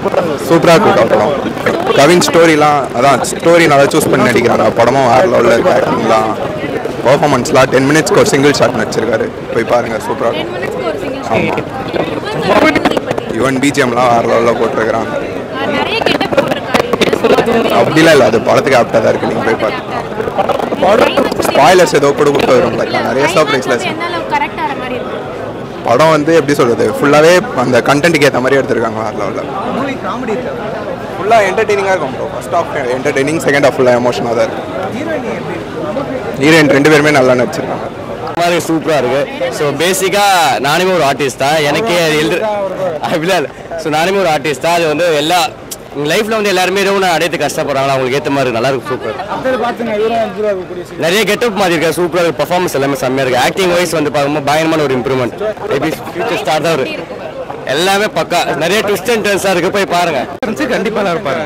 சூப்பராக இருக்கும் படம் கவின் ஸ்டோரிலாம் அதான் ஸ்டோரி நல்லா சூஸ் பண்ணி நடிக்கிறாங்க படமும் வேறு லெவலில் இருக்கு ஆக்டிங்லாம் பர்ஃபார்மன்ஸ்லாம் டென் மினிட்ஸ்க்கு ஒரு சிங்கிள் ஷாட் நடிச்சிருக்காரு போய் பாருங்கள் சூப்பராக டென் இருக்கும் மினிட்ஸ்க்கு ஒரு சிங்கிள் ஈவன் பிஜிஎம்லாம் வேறு லெவலில் போட்டிருக்கிறாங்க நிறைய கெட்டப் போட்டிருக்காரு இதுல. So, அது வந்து அப்படிலாம் இல்லை அது படத்துக்கு ஆப்டாக தான் இருக்குது நீங்கள் போய் பார்த்து ஸ்பாய்லர்ஸ் ஏதோ கொடுக்க போயிடும் இல்ல, நிறைய climax சர்ப்ரைஸில் வந்து எந்த அளவுக்கு correct ஆன மாதிரி இருக்கு? படம் வந்து எப்படி சொல்கிறது ஃபுல்லாகவே அந்த கண்டென்ட்டுக்கு ஏற்ற மாதிரி எடுத்திருக்காங்க வேறு லெவலில் மூவி காமெடி இருக்கா ஃபுல்லாக என்டர்டெய்னிங்காக இருக்கும் bro first half entertaining second half ஃபுல்லாக எமோஷனாக தான் இருக்குது ஹீரோயின் எப்படி ஹீரோயின் ரெண்டு பேருமே நல்லா நடிச்சிருக்காங்க மாதிரி சூப்பராக இருக்கு ஸோ பேசிக்காக நானுமே ஒரு ஆர்டிஸ்ட் தான் எனக்கே அது எழுது அப்படிலாம் இல்லை ஸோ நானுமே ஒரு ஆர்டிஸ்ட் தான் அது வந்து எல்லா லைஃப்பில் வந்து எல்லாருமே ஏதோ ஒன்று அடையத்து கஷ்டப்படுறாங்களா அவங்களுக்கு ஏற்ற மாதிரி நல்லா இருக்கு சூப்பர் நிறைய கெட்டப் மாதிரி இருக்கா சூப்பராக இருக்கு பர்ஃபார்மன்ஸ் எல்லாமே செம்மையாக இருக்கு ஆக்டிங் வைஸ் வந்து பார்க்கும்போது பயங்கரமான ஒரு இம்ப்ரூவ்மெண்ட் மேபி ஃபியூச்சர் ஸ்டார் தான் ஒரு எல்லாமே பக்கா நிறைய ட்விஸ்ட் அண்ட் டர்ன்ஸாக இருக்கு போய் பாருங்க கண்டிப்பாக நல்லா இருப்பாரு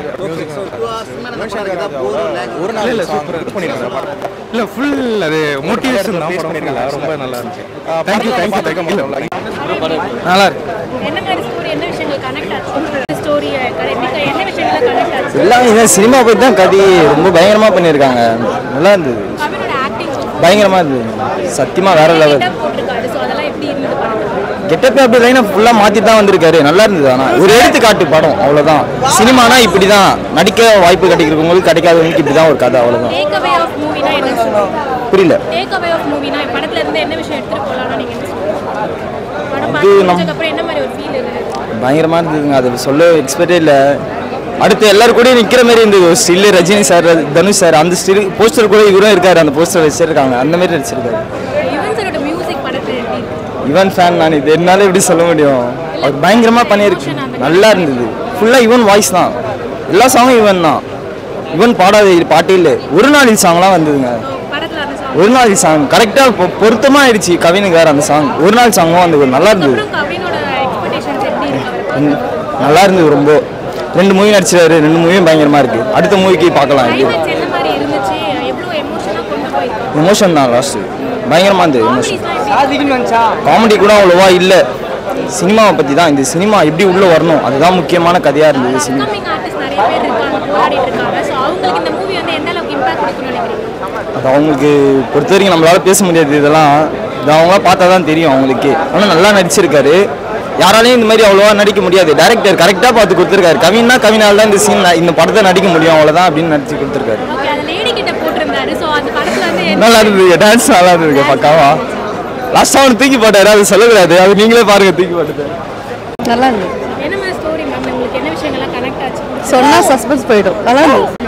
ஒரு நாள் இல்லை சூப்பர் இல்லை ஃபுல் அது மோட்டிவேஷன் தான் படம் full-ஆ. ரொம்ப நல்லா இருந்துச்சு தேங்க்யூ தேங்க்யூ தேங்க்யூ நல்லா இருக்கு என்ன மாதிரி story, என்ன விஷயங்கள் connect ஆச்சு? story, எப்படி- என்ன விஷயங்கள்ல connect ஆச்சு? எல்லாம் இவன் சினிமா பற்றி தான் கதி ரொம்ப பயங்கரமாக பண்ணியிருக்காங்க நல்லா இருந்தது கவினோட acting performance, பயங்கரமாக இருந்தது சத்தியமாக வேற லெவல் getup போட்டிருக்காரு. So, அதெல்லாம் எப்படி இருந்தது படத்துல? கெட்டப்பே அப்படி லைனாக ஃபுல்லாக மாற்றி தான் வந்திருக்காரு நல்லா இருந்தது ஆனால் ஒரு எடுத்துக்காட்டு படம் அவ்வளோதான் சினிமானா இப்படி தான் நடிக்க வாய்ப்பு கிடைக்கிறவங்களுக்கு கிடைக்காதவங்களுக்கு இப்படி தான் ஒரு கதை அவ்வளோதான் Take away of movie னா என்ன சொல்லுவீங்க? புரியல Take away of movie னா படத்துல இருந்து என்ன விஷயம் எடுத்துட்டு போலாம்னா நீங்க என்ன சொல்லுவீங்க? படம் அது பார்த்து நம்- முடிச்சதுக்கு அப்புறம் என்ன மாதிரி ஒரு feel இருந்தது? பயங்கரமாக இருந்ததுங்க அது சொல்ல எக்ஸ்பெக்டே இல்லை அடுத்து எல்லாரும் கூட நிற்கிற மாதிரி இருந்தது ஒரு still Rajini sir Dhanush sir அந்த ஸ்டில் போஸ்டர் கூட இவரும் இருக்காரு அந்த போஸ்டர் வச்சிருக்காங்க அந்த மாதிரி நடிச்சிருக்காரு யுவன் சாரோட music படத்துல எப்படி இருக்கு? இவன் ஃபேன் நான் இது என்னால எப்படி சொல்ல முடியும் அவர் பயங்கரமாக பண்ணியிருக்கு நல்லா இருந்தது ஃபுல்லாக இவன் வாய்ஸ் தான் எல்லா சாங்கும் இவன் தான் இவன் பாடாத இது பாட்டே இல்லை ஒரு நாள் சாங்லாம் வந்ததுங்க So, படத்துல அந்த song. ஒரு நாள் சாங் கரெக்டாக பொருத்தமாக ஆயிடுச்சு கவினுக்கு வேறு அந்த சாங் ஒரு நாள் சாங்கும் வந்து நல்லா இருந்தது அப்புறம் கவினோட expectations எப்படி இருக்கு அவரை பார்த்து? ம், நல்லா இருந்தது ரொம்ப ரெண்டு மூவி நடிச்சிட்டாரு ரெண்டு மூவியும் பயங்கரமாக இருக்குது அடுத்த மூவிக்கு பார்க்கலாம் Climax என்ன மாதிரி இருந்துச்சு எவ்வளவு emotional ஆ கொண்டு போயிருக்காங்க எமோஷன் தான் லாஸ்ட்டு பயங்கரமாக இருந்தது எமோஷன் Comedies-லாம் எப்படி காமெடி கூட அவ்வளோவா இல்லை சினிமாவை பற்றி தான் இந்த சினிமா எப்படி உள்ளே வரணும் அதுதான் முக்கியமான கதையாக இருந்தது சினிமா upcoming artists நிறைய பேர் இருக்காங்க போராடிட்டு இருக்காங்க ஸோ அவங்களுக்கு இந்த மூவி வந்து எந்த அளவுக்கு இம்பாக்ட் கொடுக்கும்னு நினைக்கிறீங்க அது அவங்களுக்கு பொறுத்த வரைக்கும் நம்மளால பேச முடியாது இதெல்லாம் இது அவங்களாம் பார்த்தா தான் தெரியும் அவங்களுக்கு ஆனால் நல்லா நடிச்சிருக்காரு யாராலையும் இந்த மாதிரி அவ்வளோவா நடிக்க முடியாது டேரக்டர் கரெக்டாக பார்த்து கொடுத்துருக்காரு கவின்னா கவினால் தான் இந்த சீன் இந்த படத்தை நடிக்க முடியும் அவ்வளோதான் அப்படின்னு நடிச்சு கொடுத்துருக்காரு ஓகே அந்த லேடி கிட்ட போட்டிருந்தாரு ஸோ அந்த படத்துல வந்து என்ன- நல்லா இருந்தது டான்ஸ் நல்லா இருந்தது பக்காவா லாஸ்ட்டாக அவனு தூக்கி போட்டாரு அது சொல்லக்கூடாது அது நீங்களே பாருங்க தூக்கி போட்டது நல்லா இருந்தது என்ன மாதிரி ஸ்டோரி மேம் உங்களுக்கு என்ன விஷயங்கள்லாம் கனெக்ட் ஆச்சு சொன்னா சஸ்பென்ஸ் போயிடும் நல்லா இருந்தது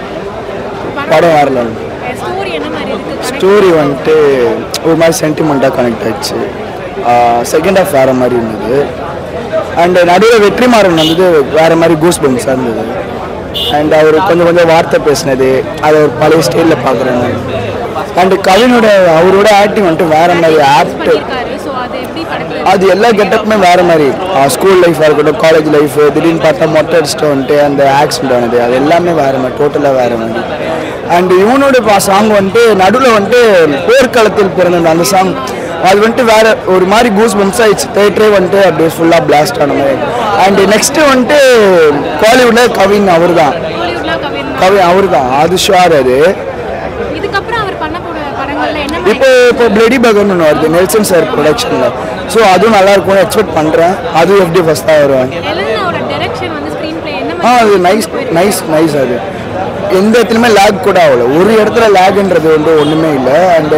படம் வரல ஸ்டோரி என்ன மாதிரி இருக்கு connect- ஸ்டோரி வந்துட்டு ஒரு மாதிரி சென்டிமெண்ட்டாக கனெக்ட் ஆயிடுச்சு செகண்ட் ஹாஃப் வேறு மாதிரி இருந்தது அண்ட் நடுவில் வெற்றிமாறன் வந்து வேறு மாதிரி கூஸ் பம்ஸாக இருந்தது அண்ட் அவர் கொஞ்சம் கொஞ்சம் வார்த்தை பேசினது அதை ஒரு பழைய ஸ்டைலில் பார்க்குறேன் அண்ட் கவினோட அவரோட ஆக்டிங் வந்துட்டு வேறு மாதிரி ஆப்ட் பண்ணியிருக்காரு ஸோ அது எப்படி படத்துல அது எல்லா கெட்டப்புமே வேறு மாதிரி ஸ்கூல் லைஃபாக இருக்கட்டும் காலேஜ் லைஃப் திடீர்னு பார்த்தா மொட்டை அடிச்சுட்டு வந்துட்டு அந்த ஆக்சிடென்ட் ஆனது அது எல்லாமே வேறு மாதிரி டோட்டலாக வேறு மாதிரி அண்ட் இவனோட சாங் வந்துட்டு நடுவில் வந்துட்டு போர்க்களத்தில் பிறந்த அந்த சாங் அது வந்துட்டு வேற ஒரு மாதிரி கூஸ் பம்ஸ் ஆயிடுச்சு தேட்டரே வந்துட்டு அப்படியே ஃபுல்லாக பிளாஸ்ட் ஆன மாதிரி அண்ட் நெக்ஸ்ட்டு வந்துட்டு காலிவுட்டில் கவின் அவர் தான் ஹாலிவுட்ல கவின் கவின் அவர் தான் அது ஷுவர் அது இதுக்கப்புறம் அவர் பண்ண போற படங்கள்ல என்ன இப்போ இப்போ பிளடி பகன் ஒன்று வருது நெல்சன் சார் ப்ரொடக்ஷனில் ஸோ அதுவும் நல்லா இருக்கும்னு எக்ஸ்பெக்ட் பண்ணுறேன் அதுவும் எப்படி ஃபஸ்ட்டாக வருவாங்க எலனாவோட டைரக்ஷன் வந்து ஸ்க்ரீன் பிளே என்ன ஆ மாதிரி அது நைஸ் நைஸ் நைஸ் அது எந்த இடத்துலையுமே லேக் கூட ஆகல ஒரு இடத்துல லேக்ன்றது வந்து ஒன்றுமே இல்லை அண்டு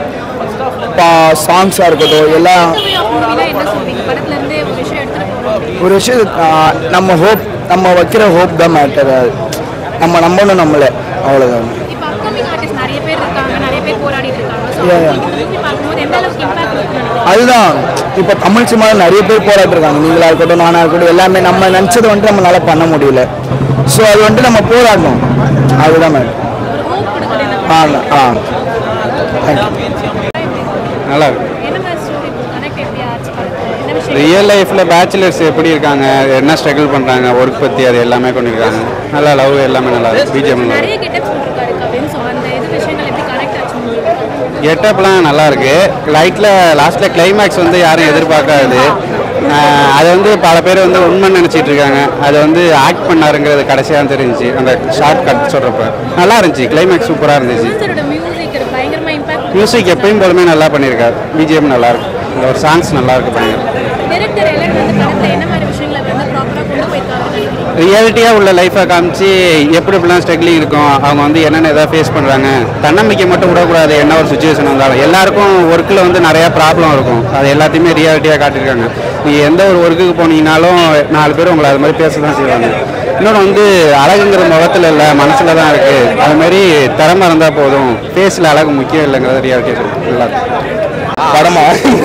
சாங்ஸாக இருக்கட்டும் எல்லாம் மூவினா என்ன சொல்றீங்க படத்துல இருந்து ஒரு விஷயம் எடுத்துட்டு போறோம் ஒரு விஷயம் ஆ, நம்ம ஹோப் நம்ம வைக்கிற ஹோப் தான் மேட்டர் நம்ம நம்பணும் நம்மளை அவ்வளோதான் இப்போ அப்கமிங் ஆர்டிஸ்ட் நிறைய பேர் இருக்காங்க நிறைய பேர் போராடிட்டு இருக்காங்க ஸோ Yeah, yeah. மூவி பார்க்கும்போது எந்த அளவுக்கு இம்பாக்ட் இருக்கும் அதுதான் இப்போ தமிழ் சினிமாவில் நிறைய பேர் போராட்டிருக்காங்க நீங்களா இருக்கட்டும் நானாக இருக்கட்டும் எல்லாமே நம்ம நினச்சதை வந்துட்டு நம்மளால பண்ண முடியல ஸோ அது வந்துட்டு நம்ம போராடணும் அதுதான் மேடம் ஒரு ஹோப் கொடுக்குது இந்த ஆ ஆ தேங்க்யூ நல்லா இருக்கு என்ன மாதிரி ஸ்டோரி கனெக்ட் எப்படி ஆச்சு படத்துல என்ன விஷயம் ரியல் லைஃப்பில் பேச்சுலர்ஸ் எப்படி இருக்காங்க என்ன ஸ்ட்ரகிள் பண்ணுறாங்க ஒர்க் பற்றி அது எல்லாமே பண்ணியிருக்காங்க நல்லா லவ் எல்லாமே நல்லா இருக்கு பிஜிஎம் நல்லா நிறைய கெட்டப் போட்டிருக்காரு கவின் ஸோ அந்த இது விஷயங்கள் எப்படி கனெக்ட் ஆச்சு உங்களுக்கு கெட்டப்லாம் நல்லா இருக்கு லைட்டில் லாஸ்ட்டில் கிளைமேக்ஸ் வந்து யாரும் எதிர்பார்க்காது ஆஹ் அது வந்து பல பேர் வந்து உண்மை நினச்சிட்டு இருக்காங்க அது வந்து ஆக்ட் பண்ணாருங்கிறது கடைசியாக தான் தெரிஞ்சுச்சு அந்த ஷார்ட் கட் சொல்கிறப்ப நல்லா இருந்துச்சு கிளைமேக்ஸ் சூப்பராக இருந்துச்சு யுவன்ஸரோட மியூசிக் பயங்கரமா இம்பாக்ட் மியூசிக் எப்பயும் போலுமே நல்லா பண்ணியிருக்காரு பிஜிஎம் நல்லா இருக்கு இந்த ஒரு சாங்ஸ் நல்லா இருக்கு பண்ணியிருக்காரு டைரக்டர் எல்லாம் வந்து படத்துல என்ன மாதிரி விஷயங்களை வந்து ப்ராப்பரா கொண்டு போயிருக்காங்க நினைக்கிறீங்க ரியாலிட்டியாக உள்ள லைஃப்பை காமிச்சு எப்படி எப்படிலாம் ஸ்ட்ரகிளிங் இருக்கும் அவங்க வந்து என்னென்ன எதாவது ஃபேஸ் பண்ணுறாங்க தன்னம்பிக்கை மட்டும் விடக்கூடாது என்ன ஒரு சுச்சுவேஷன் வந்தாலும் எல்லாருக்கும் ஒர்க்கில் வந்து நிறையா ப்ராப்ளம் இருக்கும் அது எல்லாத்தையுமே ரியாலிட்டியாக காட்டியிருக்காங்க நீங்கள் எந்த ஒரு ஒர்க்குக்கு போனீங்கனாலும் நாலு பேர் உங்களை அது மாதிரி பேச தான் செய்வாங்க இன்னொன்று வந்து அழகுங்கிற முகத்தில் இல்லை மனசில் தான் இருக்குது அது மாதிரி திறமை இருந்தால் போதும் ஃபேஸில் அழகு முக்கியம் இல்லைங்கிறது ரியாலிட்டியாக நல்லா இருக்கு. படமா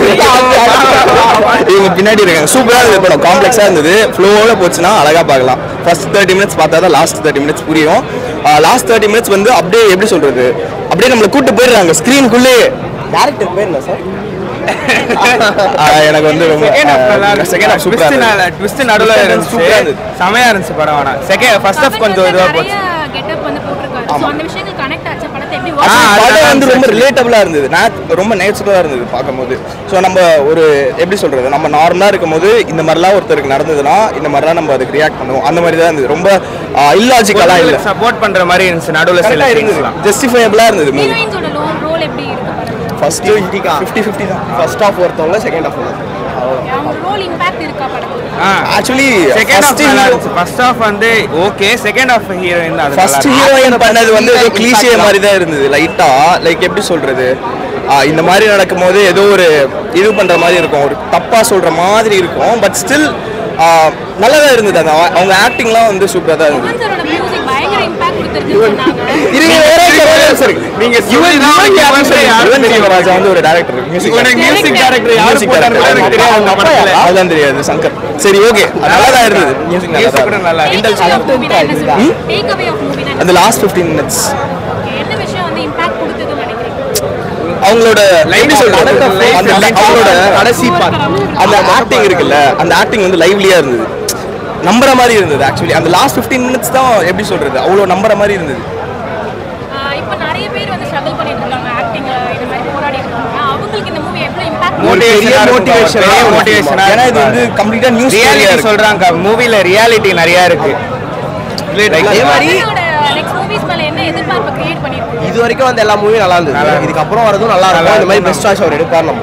இவங்க பின்னாடி இருக்காங்க சூப்பராக இருந்தது படம் காம்ப்ளெக்ஸாக இருந்தது ஃப்ளோவில் போச்சுன்னா அழகாக பார்க்கலாம் ஃபர்ஸ்ட் தேர்ட்டி மினிட்ஸ் பார்த்தா தான் லாஸ்ட் தேர்ட்டி மினிட்ஸ் புரியும் லாஸ்ட் தேர்ட்டி மினிட்ஸ் வந்து அப்படியே எப்படி சொல்கிறது அப்படியே நம்மளை கூட்டு போயிடுறாங்க ஸ்க்ரீனுக்குள்ளே டேரக்டர் பேர் என்ன சார் எனக்கு வந்து ரொம்ப செகண்ட் ஹாஃப் சூப்பராக ட்விஸ்ட் நடுவில் இருந்துச்சு சூப்பராக இருந்தது செமையா இருந்துச்சு படம் ஆனா செகண்ட் ஃபர்ஸ்ட் ஹாஃப் கொஞ்சம் இதுவா போச்சு கெட்டப் வந்து போட்டிருக்காரு ஸோ அந்த விஷயங்கள் கனெக்ட் ஆச்சு படத்தை எப்படி ஆ, அது படம் நல்லா வந்து ரொம்ப இருந்துச்சு. ரிலேட்டபிளாக இருந்தது நான் ரொம்ப நேச்சுரலாக இருந்தது பார்க்கும்போது ஸோ நம்ம ஒரு எப்படி சொல்கிறது நம்ம நார்மலாக இருக்கும்போது இந்த மாதிரிலாம் ஒருத்தருக்கு நடந்ததுன்னா இந்த மாதிரிலாம் நம்ம அதுக்கு ரியாக்ட் பண்ணுவோம் அந்த மாதிரி தான் இருந்தது ரொம்ப இல்லாஜிக்கலாக இல்லை சப்போர்ட் பண்ற மாதிரி இருந்துச்சு நடுவில் சில கரெக்டாக இருந்தது திங்ஸ்லாம் ஜஸ்டிஃபையபிளாக இருந்தது மூவி ஹீரோயின்ஸோட ரோல் எப்படி இருக்கு படத்துல ஃபர்ஸ்ட் ஃபிஃப்டி ஃபிஃப்டி தான் ஃபர்ஸ்ட் ஹாஃப் ஒருத்தவங்க செகண்ட் ஹாஃப் அவங்க ரோல் இம்பாக்ட் இருக்கா படத்துல ஆக்சுவலி செகண்ட் ஹாஃப் ஃபர்ஸ்ட் நல்லா இருந்துச்சு ஃபர்ஸ்ட் ஹாஃப் வந்து ஓகே செகண்ட் ஹாஃப் ஹீரோயின் தான் அது ஃபர்ஸ்ட் நல்லா இருந்துச்சு. ஹீரோயின் பண்ணது வந்து ஏதோ கிளீஷே மாதிரி தான் இருந்தது லைட்டா லைக் எப்படி சொல்றது ஆ, இந்த மாதிரி நடக்கும்போது ஏதோ ஒரு இது பண்ற மாதிரி இருக்கும் ஒரு தப்பா சொல்ற மாதிரி இருக்கும் பட் ஸ்டில் நல்லா தான் இருந்தது அந்த அவ- அவங்க ஆக்டிங்லாம் வந்து சூப்பராக தான் இருந்தது யுவன்ஸரோட மியூசிக் பயங்கர இம்பாக்ட் கொடுத்துருக்குன்னு சொன்னாங்க இருங்க, வேற ஒரு சரி. நீங்க யுவன் சொல்லிதான் யுவன் யுவன் யாருன்னு சொல்லி- யாருன்னு யுவன் தெரியும். சங்கர் ராஜா வந்து ஒரு டேரக்டர் மியூசிக் இவனுக்கு music director யாரு மியூசிக் போட்டாருன்னு டேரக்டர் எனக்கு தெரியாது அந்த படத்துல. அதெல்லாம் தெரியாது சங்கர் சரி ஓகே நல்லா தான் இருந்தது மியூசிக் நல்லா Music கூட தான் நல்லா இருந்தது. டேக் அவே ஆஃப் மூவினா என்ன சொல்லுங்க டேக் அவே ஆஃப் மூவினா அந்த லாஸ்ட் ஃபிஃப்டீன் மினிட்ஸ் என்ன விஷயம் வந்து இம்பாக்ட் கொடுத்ததுன்னு நினைக்கிறீங்க அவங்களோட எப்படி சொல்றது life அந்த life அவங்களோட life கடைசி part அந்த ஆக்டிங் இருக்குல்ல அந்த ஆக்டிங் வந்து லைவ்லியா இருந்தது நம்புற மாதிரி இருந்தது ஆக்சுவலி அந்த லாஸ்ட் 15 மினிட்ஸ் தான் எப்படி சொல்றது அவ்வளோ நம்புற மாதிரி இருந்தது ஆஹ் இப்போ நிறைய பேர் வந்து ஸ்ட்ரகிள் பண்ணிட்டு இருக்காங்க ஆக்டிங்ல இந்த மாதிரி போராடி இருக்காங்க அவங்களுக்கு இந்த மூவி எவ்வளவு இம்பாக்ட் Motivation ஆ இருக்கும். motivation பெரிய ஆ motivation ஆ ஏன்னா இது இருக்கும். வந்து கம்ப்ளீட்டா நியூஸ் ரியாலிட்டி சொல்றாங்க மூவில ரியாலிட்டி நிறைய இருக்கு அதே மாதிரி நெக்ஸ்ட் மூவிஸ் மேல என்ன எதிர்பார்ப்பு கிரியேட் பண்ணிருக்கு இது வரைக்கும் வந்து எல்லா மூவியும் நல்லா இருந்தது இதுக்கப்புறம் வரதும் நல்லா இருக்கும் இந்த மாதிரி பெஸ்ட் சாய்ஸ் அவர் எடுப்பார் நம்ம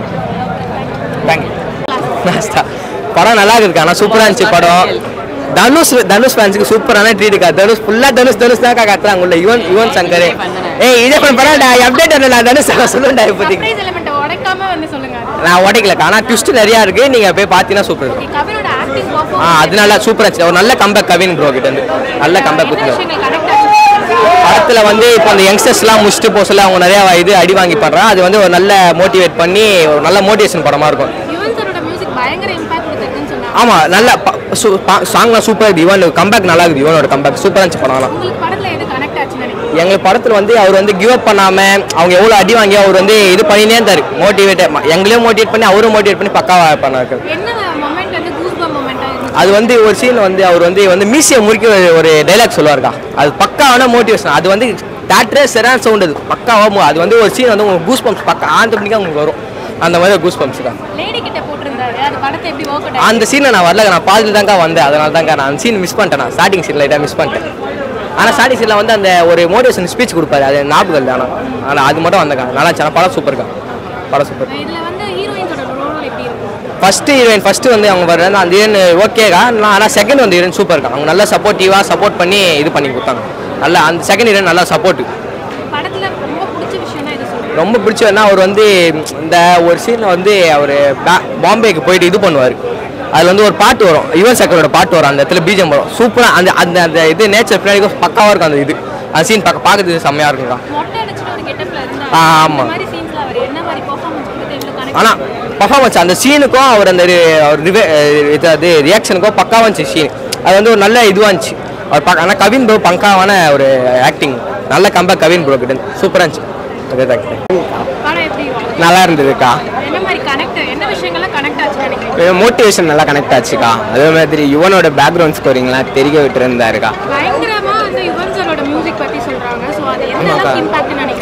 படம் நல்லா இருக்கு ஆனால் சூப்பராக இருந்துச்சு படம் தனுஷ் தனுஷ் ஃபேன்ஸுக்கு சூப்பரான ட்ரீட் இருக்கா தனுஷ் ஃபுல்லாக தனுஷ் தனுஷ் தான் கத்துறாங்க உள்ள யுவன் யுவன் சங்கர் ஏய் இதே பண்ண பரவாயில்ல அப்டேட் பண்ணல தனுஷ் சொல்லுண்டா இப்போதைக்கு சர்ப்ரைஸ் எலிமெண்ட் உடைக்காம வந்து சொல்லுங்க நான் உடைக்கல ஆனால் ட்விஸ்ட் நிறையா இருக்கு நீங்கள் போய் பார்த்தீங்கன்னா சூப்பர் ஓகே கவினோட ஆக்டிங் ஆ பர்ஃபார்மன்ஸ் அது நல்லா சூப்பராக இருந்துச்சு ஒரு நல்ல கம்பேக் கவின் ப்ரோ கிட்ட இருந்து நல்ல கம்பேக் என்ன கொடுத்துருக்காரு விஷயங்கள் கனெக்ட் ஆச்சு படத்தில் வந்து இப்போ அந்த யங்ஸ்டர்ஸ்லாம் முடிச்சுட்டு போக சொல்ல அவங்க நிறையா இது அடி வாங்கி பண்ணுறாங்க அது வந்து ஒரு நல்ல மோட்டிவேட் பண்ணி ஒரு நல்ல மோட்டிவேஷன் படமாக இருக்கும் யுவன் சரோட மியூசிக் பயங்கர இம்பாக்ட் கொடுத்துருக்குன்னு சொன்னாங்க ஆமாம் நல்ல சாங்லாம் சூப்பராக இருக்குது யுவன் கம்பேக் நல்லா இருக்குது யுவனோட கம்பேக் சூப்பராக இருந்துச்சு படம்லாம் உங்களுக்கு படத்துல எது கனெக்ட் ஆச்சுன்னு நினைக்கிறீங்க எங்கள் படத்தில் வந்து அவர் வந்து கிவ் அப் பண்ணாமல் அவங்க எவ்வளோ அடி வாங்கி அவர் வந்து இது பண்ணினே இருந்தார் மோட்டிவேட் எங்களையும் மோட்டிவேட் பண்ணி அவரும் மோட்டிவேட் பண்ணி பக்காவாக பண்ணாரு என்ன மொமெண்ட் வந்து கூஸ்பம் மொமெண்டா இருந்துச்சு அது வந்து ஒரு சீன் வந்து அவர் வந்து வந்து மீசியை முறிக்க ஒரு- ஒரு டைலாக் சொல்லுவாருக்கா அது பக்காவான மோட்டிவேஷன் அது வந்து தேட்டரே சரியான சவுண்ட் அது பக்காவாக அது வந்து ஒரு சீன் வந்து உங்களுக்கு கூஸ் பம்ப்ஸ் பக்கா ஆட்டோமேட்டிக்காக உங்களுக்கு வரும் அந்த மாதிரி கூஸ் பம்ப்ஸ் தான் லேடி கிட்ட போட்டிருந்தாரு அது படத்தை எப்படி ஒர்க் அவுட் அந்த சீனை நான் வரல நான் பாதியில் தாங்க வந்தேன் அதனால தாங்க நான் அந்த சீன் மிஸ் பண்ணிட்டேன் நான் ஸ்டார்டிங் சீன் லைட்டாக மிஸ் பண்ணிட்டேன் ஆனால் ஸ்டார்டிங் சீனில் வந்து அந்த ஒரு மோட்டிவேஷன் ஸ்பீச் கொடுப்பாரு அது ஞாபகம் இல்லை ஆனால் ஆனால் அது மட்டும் வந்தேங்க நல்லா இருந்துச்சு. ஆனா படம் சூப்பர்க்கா படம் சூப்பர் இதுல வந்து ஹீரோயின்ஸோட ரோல் எப்படி இருக்கும் ஃபர்ஸ்ட் ஹீரோயின் ஃபர்ஸ்ட் வந்து அவங்க வர்ற அந்த ஹீரோயின் ஓகேக்கா நான் ஆனால் செகண்ட் வந்து ஹீரோயின் சூப்பர்க்கா அவங்க நல்லா சப்போர்ட்டிவாக சப்போர்ட் பண்ணி இது பண்ணி கொடுத்தாங்க நல்லா அந்த செகண்ட் ஹீரோயின் நல்லா சப்போர்ட் படத்துல ரொம்ப பிடிச்ச விஷயம்னா இது சொல்லுங்க ரொம்ப பிடிச்சதுன்னா அவர் வந்து இந்த ஒரு சீனில் வந்து அவர் பாம்பேக்கு போயிட்டு இது பண்ணுவார் அதில் வந்து ஒரு பாட்டு வரும் யுவன் சக்கரோட பாட்டு வரும் அந்த இடத்துல பீஜம் வரும் சூப்பராக அந்த அந்த அந்த இது நேச்சர் பின்னாடி பக்காவாக இருக்கும் அந்த இது அந்த சீன் பார்க்க பார்க்கறதுக்கு செம்மையாக இருக்குங்க மொட்டை அடிச்சுட்டு ஒரு கெட்டப்ல இருந்தா ஆ, ஆமா. இந்த மாதிரி சீன்ஸ்ல அவர் என்ன மாதிரி பெர்ஃபார்மன்ஸ் கொடுத்து எவ்வளவு கனெக்ட் ஆனால் பர்ஃபார்மன்ஸ் அந்த சீனுக்கும் அவர் அந்த ரி- அவர் ரிவே இது அது ரியாக்ஷனுக்கும் பக்காவாக இருந்துச்சு சீன் அது வந்து ஒரு நல்ல இதுவாக இருந்துச்சு அவர் பக்க ஆனால் கவின் ப்ரோ பக்காவான ஒரு ஆக்டிங் நல்ல கம்பேக் கவின் ப்ரோ கிட்ட சூப்பராக இருந்துச்சு அதே தான் படம் எப்படி இருக்கும் நல்லா இருந்ததுக்கா என்ன மாதிரி கனெக்ட் என்ன விஷயங்கள்லாம் கனெக்ட் ஆச்சுன்னு நினைக்கிறீங்க மோட்டிவேஷன் நல்லா கனெக்ட் ஆச்சுக்கா அதே மாதிரி யுவனோட பேக்ரவுண்ட் ஸ்கோரிங்லாம் தெரிய விட்டு இருந்தாருக்கா பயங்கரமா வந்து யுவன் சரோட மியூசிக் பத்தி சொல்றாங்க சோ அது எந்த ஆமாக்கா. அளவுக்கு இம்பாக்ட் நினைக்கிறீங்க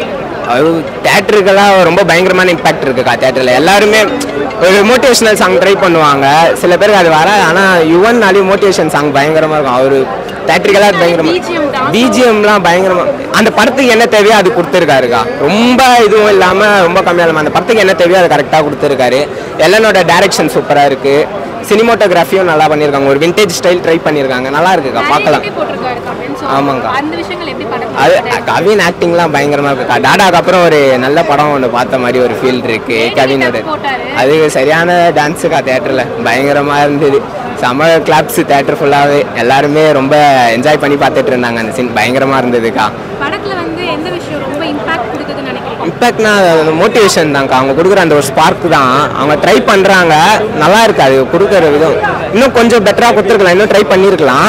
அது தேட்டருக்கெல்லாம் ரொம்ப பயங்கரமான இம்பாக்ட் இருக்குக்கா தேட்டரில் எல்லாருமே ஒரு மோட்டிவேஷனல் சாங் ட்ரை பண்ணுவாங்க சில பேருக்கு அது வர ஆனால் யுவன்னாலேயும் மோட்டிவேஷன் சாங் பயங்கரமாக இருக்கும் அவர் தேட்டருக்கெல்லாம் BGM, பயங்கரமாக dance பிஜிஎம்லாம் பயங்கரமாக அந்த படத்துக்கு என்ன தேவையோ அது கொடுத்துருக்காருக்கா ரொம்ப இதுவும் இல்லாமல் ரொம்ப கம்மியாக இல்லாமல் அந்த படத்துக்கு என்ன தேவையோ அது கரெக்டாக கொடுத்துருக்காரு எல்லனோட டைரக்ஷன் சூப்பராக இருக்குது சினிமோட்டோகிராஃபியும் நல்லா பண்ணியிருக்காங்க ஒரு விண்டேஜ் ஸ்டைல் ட்ரை பண்ணியிருக்காங்க நல்லா இருக்குக்கா பார்க்கலாம் நிறைய போட்டிருக்காரு comment. So, ஆமாங்கா. அந்த விஷயங்கள் எப்படி படம் அது கவின் ஆக்டிங்லாம் பயங்கரமா இருக்குக்கா டாடாக்கு அப்புறம் ஒரு நல்ல படம் ஒன்று பார்த்த மாதிரி ஒரு ஃபீல் இருக்கு கவினோட போட்டாரு. அது சரியான டான்ஸுக்கா தேட்டரில் பயங்கரமா இருந்தது செம கிளாப்ஸ் தேட்டர் ஃபுல்லாகவே எல்லாருமே ரொம்ப என்ஜாய் பண்ணி பார்த்துட்டு இருந்தாங்க அந்த சீன் பயங்கரமா இருந்ததுக்கா படத்துல வந்து எந்த விஷயம் ரொம்ப இம்பாக்ட் கொடுக்குதுன்னு நினைக்கிறீங்க இம்பாக்ட்னா மோட்டிவேஷன் தான்க்கா அவங்க கொடுக்குற அந்த ஒரு ஸ்பார்க் தான் அவங்க ட்ரை பண்ணுறாங்க நல்லா இருக்கு அது கொடுக்குற விதம் இன்னும் கொஞ்சம் பெட்டராக கொடுத்துருக்கலாம் இன்னும் ட்ரை பண்ணியிருக்கலாம்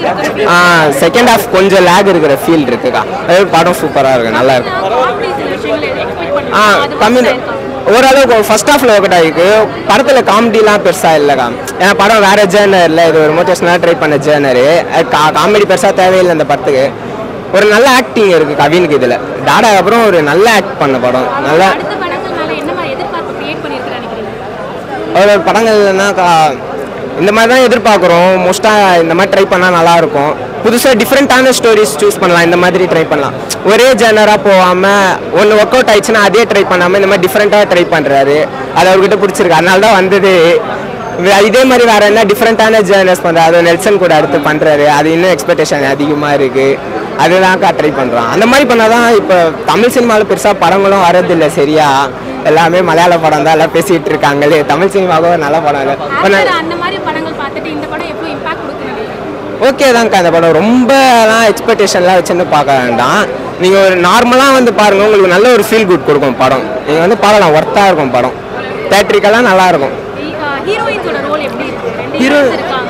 செகண்ட் ஹாஃப் கொஞ்சம் லேக் இருக்கிற ஃபீல் இருக்குக்கா அது படம் சூப்பராக இருக்கு நல்லா இருக்கு காமெடி சில விஷயங்கள் எக்ஸ்பெக்ட் ஆ பண்ணுவாங்க கம்மி ஓரளவுக்கு ஃபர்ஸ்ட் ஹாஃப்ல ஒர்க் ஆகிருக்கு படத்தில் காமெடிலாம் பெருசாக இல்லைக்கா ஏன்னா படம் வேற ஜேர்னரில் இது ஒரு மோட்டிவேஷனாக ட்ரை பண்ண ஜேர்னரு காமெடி பெருசாக தேவையில்லை இந்த படத்துக்கு ஒரு நல்ல ஆக்டிங் இருக்கு கவினுக்கு இதில் டாடா அப்புறம் ஒரு நல்ல ஆக்ட் பண்ண படம் நல்லா அடுத்த படங்கள் மேல என்ன மாதிரி எதிர்பார்ப்பு கிரியேட் பண்ணிருக்கேன்னு நினைக்கிறீங்க அவரோட படங்கள்னா கா- இந்த மாதிரி தான் எதிர்பார்க்குறோம் மோஸ்ட்டாக இந்த மாதிரி ட்ரை பண்ணால் நல்லாயிருக்கும் புதுசாக டிஃப்ரெண்ட்டான ஸ்டோரிஸ் சூஸ் பண்ணலாம் இந்த மாதிரி ட்ரை பண்ணலாம் ஒரே ஜேனராக போகாமல் ஒன்று ஒர்க் அவுட் ஆயிடுச்சுன்னா அதே ட்ரை பண்ணாமல் இந்த மாதிரி டிஃப்ரெண்ட்டாக ட்ரை பண்ணுறாரு அது அவர்கிட்ட பிடிச்சிருக்கு அதனால தான் வந்தது வே- இதே மாதிரி வேற என்ன டிஃப்ரெண்ட்டான ஜேர்னர்ஸ் பண்ணுறாரு அது நெல்சன் கூட அடுத்து பண்ணுறாரு அது இன்னும் எக்ஸ்பெக்டேஷன் அதிகமாக இருக்குது அதுதான் ட்ரை பண்ணுறோம் அந்த மாதிரி பண்ணால் தான் இப்போ தமிழ் சினிமாவில் பெருசாக படங்களும் வரதில்லை சரியா எல்லாமே மலையாள படம் தான் எல்லாம் பேசிகிட்டு இருக்காங்களே தமிழ் சினிமாவுக்கு ஒரு நல்ல படம் இல்லை இப்ப நான் ஆக்சுவலா அந்த மாதிரி படங்கள் பார்த்துட்டு இந்த படம் எவ்வளவு இம்பாக்ட் கொடுக்குன்னு நினைக்கிறீங்க ஓகே தான்க்கா அந்த படம் ரொம்பலாம் எக்ஸ்பெக்டேஷன்லாம் வச்சுன்னு பார்க்க வேண்டாம் நீங்கள் ஒரு நார்மலாக வந்து பாருங்கள் உங்களுக்கு நல்ல ஒரு ஃபீல் குட் கொடுக்கும் படம் நீங்கள் வந்து பார்க்கலாம் ஒர்த்தாக இருக்கும் படம் தேட்ரிக்கெல்லாம் நல்லா இருக்கும் ஹீரோயின்ஸோட ரோல் எப்படி இருக்கு ரெண்டு Hero- heroines இருக்காங்க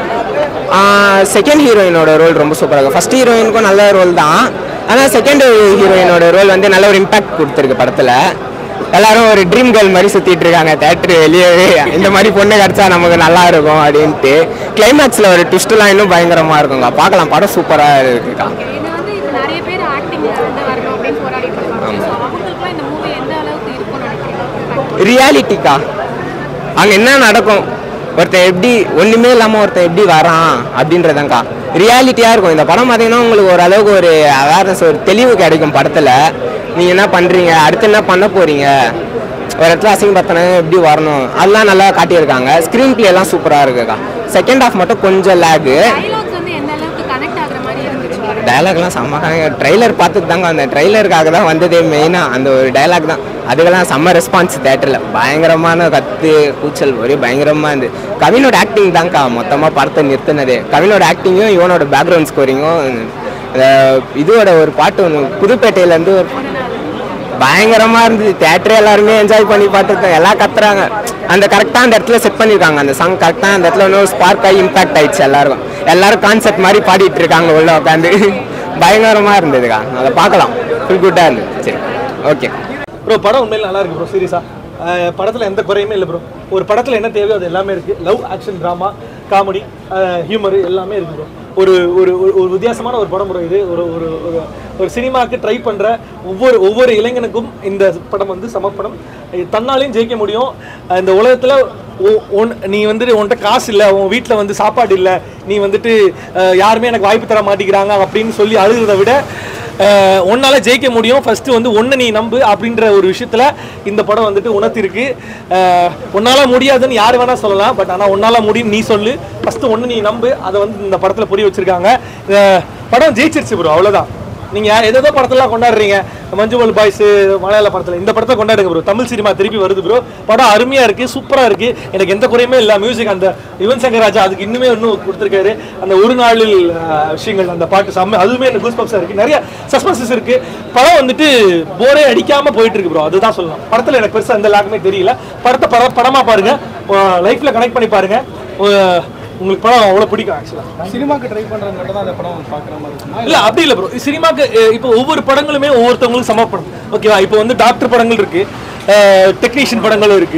செகண்ட் ஹீரோயினோட ரோல் ரொம்ப சூப்பராக இருக்கும் ஃபர்ஸ்ட் ஹீரோயினுக்கும் நல்ல ரோல் தான் ஆனால் செகண்ட் ஹீரோயினோட ரோல் வந்து நல்ல ஒரு இம்பாக்ட் கொடுத்துருக்கு படத்தில் எல்லாரும் ஒரு ட்ரீம் கேர்ள் மாதிரி சுற்றிட்டு இருக்காங்க தேட்டர் வெளியவே இந்த மாதிரி பொண்ணு கிடச்சா நமக்கு நல்லா இருக்கும் அப்படின்ட்டு கிளைமேக்ஸில் ஒரு ட்விஸ்ட்லாம் இன்னும் பயங்கரமாக இருக்குங்க பார்க்கலாம் படம் சூப்பராக இருக்குக்கா இது வந்து இப்போ நிறைய பேர் ஆக்டிங் வந்து வரணும் அப்படின்னு போராடிட்டு இருக்காங்க ஸோ அவங்களுக்குலாம் இந்த மூவி எந்த அளவுக்கு இருக்கும்னு நினைக்கிறீங்க ரியாலிட்டிக்கா அங்கே என்ன நடக்கும் ஒருத்தன் எப்படி ஒன்றுமே இல்லாமல் ஒருத்தன் எப்படி வரான் அப்படின்றதாங்க்கா ரியாலிட்டியாக இருக்கும் இந்த படம் பார்த்தீங்கன்னா உங்களுக்கு ஓரளவுக்கு ஒரு அவேர்னஸ் ஒரு தெளிவு கிடைக்கும் படத்தில் நீங்கள் என்ன பண்ணுறீங்க அடுத்து என்ன பண்ண போகிறீங்க ஒரு இடத்துல அசிங்கப்படுத்தினாங்க எப்படி வரணும் அதெல்லாம் நல்லா காட்டியிருக்காங்க ஸ்க்ரீன் பிளே எல்லாம் சூப்பராக இருக்குக்கா செகண்ட் ஹாஃப் மட்டும் கொஞ்சம் லேகு டைலாக்ஸ் வந்து எந்த அளவுக்கு கனெக்ட் ஆகுற மாதிரி இருந்துச்சு டயலாக்லாம் செம்ம ட்ரைலர் பார்த்துட்டு தாங்க அந்த ட்ரைலருக்காக தான் வந்ததே மெயினாக அந்த ஒரு டயலாக் தான் அதுக்கெல்லாம் செம்ம ரெஸ்பான்ஸ் தேட்டரில் பயங்கரமான கத்து கூச்சல் ஒரே பயங்கரமாக இருந்து கவினோட ஆக்டிங் தான்க்கா மொத்தமாக படத்தை நிறுத்தினதே கவினோட ஆக்டிங்கும் இவனோட பேக்ரவுண்ட் ஸ்கோரிங்கும் இதோட ஒரு பாட்டு ஒன்று புதுப்பேட்டையிலேருந்து ஒரு பயங்கரமாக இருந்தது தேட்டரே எல்லாருமே என்ஜாய் பண்ணி பார்த்துருக்கோம் எல்லாம் கத்துறாங்க அந்த கரெக்டாக அந்த இடத்துல செட் பண்ணியிருக்காங்க அந்த சாங் கரெக்டாக அந்த இடத்துல இன்னும் ஸ்பார்க் ஆகி இம்பாக்ட் ஆயிடுச்சு எல்லாருக்கும் எல்லாரும் கான்செப்ட் மாதிரி பாடிட்டு இருக்காங்க உள்ள உட்காந்து பயங்கரமாக இருந்ததுக்கா அதை பார்க்கலாம் ஃபுல் குட்டாக இருந்தது சரி ஓகே ப்ரோ படம் உண்மையில நல்லா இருக்கு ப்ரோ சீரியஸாக படத்தில் எந்த குறையுமே இல்லை ப்ரோ ஒரு படத்தில் என்ன தேவையோ அது எல்லாமே இருக்குது love action drama comedy humour எல்லாமே இருக்குது ப்ரோ ஒரு ஒரு ஒரு- ஒரு வித்தியாசமான ஒரு படம் ப்ரோ இது ஒரு ஒரு ஒரு ஒரு சினிமாவுக்கு ட்ரை பண்ணுற ஒவ்வொரு ஒவ்வொரு இளைஞனுக்கும் இந்த படம் வந்து சமப்படம் தன்னாலையும் ஜெயிக்க முடியும் அஹ் இந்த உலகத்தில் ஒன் நீ வந்துட்டு உன்கிட்ட காசு இல்லை உன் வீட்டில் வந்து சாப்பாடு இல்லை நீ வந்துட்டு அஹ் யாருமே எனக்கு வாய்ப்பு தர மாட்டேங்கிறாங்க அப்படின்னு சொல்லி அழுகிறத விட அஹ் உன்னால ஜெயிக்க முடியும் ஃபர்ஸ்ட் வந்து ஒன்று நீ நம்பு அப்படின்ற ஒரு விஷயத்துல இந்த படம் வந்துட்டு உணர்த்திருக்கு அஹ் உன்னால முடியாதுன்னு யார் வேணா சொல்லலாம் பட் ஆனால் உன்னால முடியும் நீ சொல்லு ஃபர்ஸ்ட் ஒன்று நீ நம்பு அதை வந்து இந்த படத்துல புரிய வச்சிருக்காங்க அஹ் படம் ஜெயிச்சிருச்சு ப்ரோ அவ்வளவுதான் நீங்க யார் ஏதோ படத்தெல்லாம் கொண்டாடுறீங்க மஞ்சுமல் பாய்ஸ் மலையாள படத்துல இந்த படத்தை கொண்டாடுங்க ப்ரோ தமிழ் சினிமா திருப்பி வருது ப்ரோ படம் அருமையா இருக்கு சூப்பரா இருக்கு எனக்கு எந்த குறையுமே இல்லை மியூசிக் அந்த யுவன் சங்கர் ராஜா அதுக்கு இன்னுமே இன்னும் கொடுத்துருக்காரு அந்த ஒரு நாளில் அஹ், விஷயங்கள் அந்த பாட்டு செம்ம அதுவுமே எனக்கு கூஸ் இருக்கு நிறைய சஸ்பென்சஸ் இருக்கு படம் வந்துட்டு போரே அடிக்காம போயிட்டு இருக்கு ப்ரோ அதுதான் சொல்லலாம் படத்துல எனக்கு பெருசா எந்த லாக்குமே தெரியல படத்தை பட படமா பாருங்க லைஃப்ல கனெக்ட் பண்ணி பாருங்க அஹ், உங்களுக்கு படம் அவ்வளோ பிடிக்கும் ஆக்சுவலாக சினிமாக்கு ட்ரை பண்றவங்க மட்டும் தான் அந்த படம் பார்க்குற மாதிரி இருக்குமா இல்ல அப்படி இல்ல ப்ரோ சினிமாக்கு அஹ், இப்போ ஒவ்வொரு படங்களுமே ஒவ்வொருத்தவங்களுக்கும் சமப்படும் ஓகேவா இப்போ வந்து டாக்டர் படங்கள் இருக்கு டெக்னீஷியன் படங்களும் இருக்கு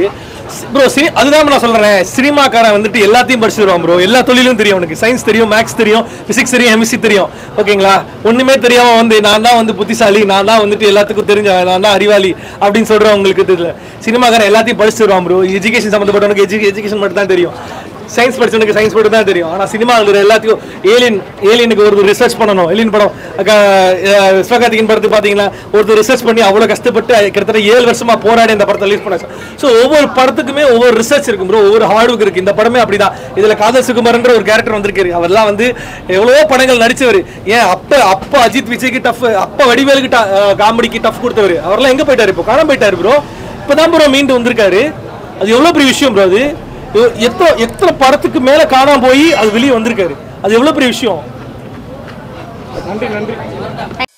ப்ரோ சினி அதுதான் நான் சொல்றேன் சினிமாக்காரன் வந்துட்டு எல்லாத்தையும் படிச்சிருவான் ப்ரோ எல்லா தொழிலும் தெரியும் அவனுக்கு சயின்ஸ் தெரியும் மேக்ஸ் தெரியும் பிசிக்ஸ் தெரியும் எம்எஸ்சி தெரியும் ஓகேங்களா ஒண்ணுமே தெரியாம வந்து நான் தான் வந்து புத்திசாலி நான் தான் வந்துட்டு எல்லாத்துக்கும் தெரிஞ்ச நான் தான் அறிவாளி அப்படின்னு சொல்றவங்களுக்கு தெரியல சினிமாக்காரன் எல்லாத்தையும் படிச்சிருவான் ப்ரோ எஜுகேஷன் சம்மந்தப்பட்டவனுக்கு எஜுகேஷன் மட்டும் தான் தெரியும் சயின்ஸ் படிச்சவனுக்கு சயின்ஸ் மட்டும் தான் தெரியும் ஆனால் சினிமா எல்லாத்தையும் ஏலியன் ஏலியனுக்கு ஒரு ரிசர்ச் பண்ணணும் ஏலியன் படம் அக்கா, அஹ், சிவகார்த்திகேயன் படத்துக்கு பார்த்தீங்கன்னா ஒருத்தர் ரிசர்ச் பண்ணி அவ்வளோ கஷ்டப்பட்டு கிட்டத்தட்ட ஏழு வருஷமா போராடி இந்த படத்தை ரிலீஸ் பண்ணாங்க ஸோ ஒவ்வொரு படத்துக்குமே ஒவ்வொரு ரிசர்ச் இருக்கும் ப்ரோ ஒவ்வொரு ஹார்ட் ஒர்க் இருக்கு இந்த படமே அப்படிதான் இதுல காதல் சுகுமார்ன்ற ஒரு கேரக்டர் வந்திருக்காரு அவர்லாம் வந்து எவ்வளவோ படங்கள் நடிச்சவர் ஏன் அப்ப அப்ப அஜித் விஜய்க்கு டஃப் அப்ப வடிவேலுக்கு காமெடிக்கு டஃப் கொடுத்தவர் அவர்லாம் எங்க போயிட்டாரு இப்போ காணாம போயிட்டாரு ப்ரோ இப்பதான் ப்ரோ மீண்டு வந்திருக்காரு அது எவ்வளவு பெரிய விஷயம் ப்ரோ அது எ- எத்தனை எத்தனை படத்துக்கு மேல காணாம போய் அது வெளியே வந்திருக்காரு அது எவ்வளவு பெரிய விஷயம் நன்றி நன்றி